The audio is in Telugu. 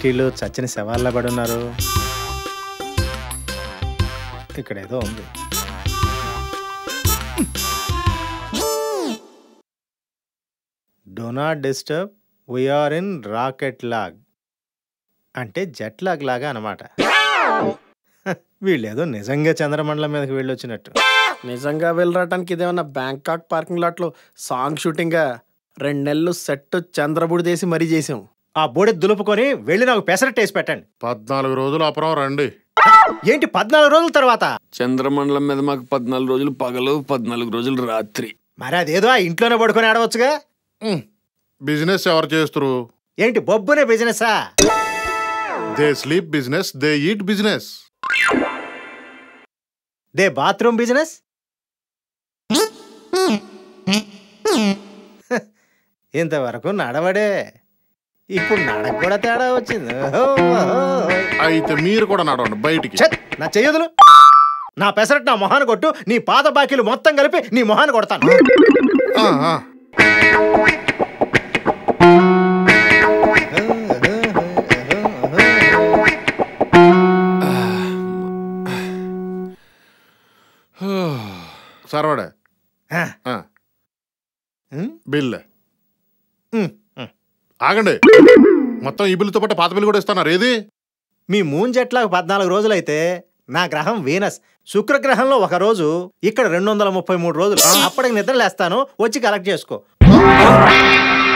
ఏంటీళ్ళు చచ్చిన శవాల్లో పడి ఉన్నారు ఇక్కడ ఏదో ఉంది do not disturb we're in rocket lag అంటే జెట్ లాగ్ లాగా అనమాట వీళ్ళేదో నిజంగా చంద్రమండలం మీదకి వెళ్ళొచ్చినట్టు నిజంగా వెళ్ళరాటానికి ఇదేమన్నా బ్యాంకాక్ పార్కింగ్ లాట్లో సాంగ్ షూటింగ్గా రెండు నెలలు సెట్ చంద్రబుడి దేసి మరీ చేసాం ఆ బోడె దులుపుకొని వెళ్ళి నాకు పెసరట్ వేసి పెట్టండి పద్నాలుగు రోజులు అపురం రండి ఏంటి పద్నాలుగు రోజుల తర్వాత చంద్రమండలం మీద మాకు పద్నాలుగు రోజులు పగలు పద్నాలుగు రోజులు రాత్రి మరి అదేదో ఆ ఇంట్లోనే పడుకొని ఆడవచ్చుగా బిజినెస్ ఎవరు చేస్తారు ఏంటి బొబ్బునే బిజినెసా they sleep business they eat business they bathroom business ఇంతవరకు నడవడే ఇప్పుడు నడక కూడా తేడా వచ్చింది ఓహో. అయితే మీరు కూడా నడవండి బయటికి ఛత్, నా చెయ్యదులు నా పెసరట్ నా మొహాన్ని కొట్టు నీ పాత బాకీలు మొత్తం కలిపి నీ మొహాన్ని కొడతాను ఆ, ఆ. సర్వడే ఆ, ఆ, ఉమ్, బిల్ ఉమ్, ఉమ్. ఆగండి మొత్తం ఈ బిల్లుతో పాటు పాత బిల్లు కూడా ఇస్తున్నారు ఏది మీ మూన్ జెట్లాగా పద్నాలుగు రోజులైతే నా గ్రహం వీనస్ శుక్రగ్రహంలో ఒక రోజు ఇక్కడ రెండు వందల ముప్పై మూడు రోజులు అప్పటికి నిద్ర లేస్తాను వచ్చి కలెక్ట్ చేసుకో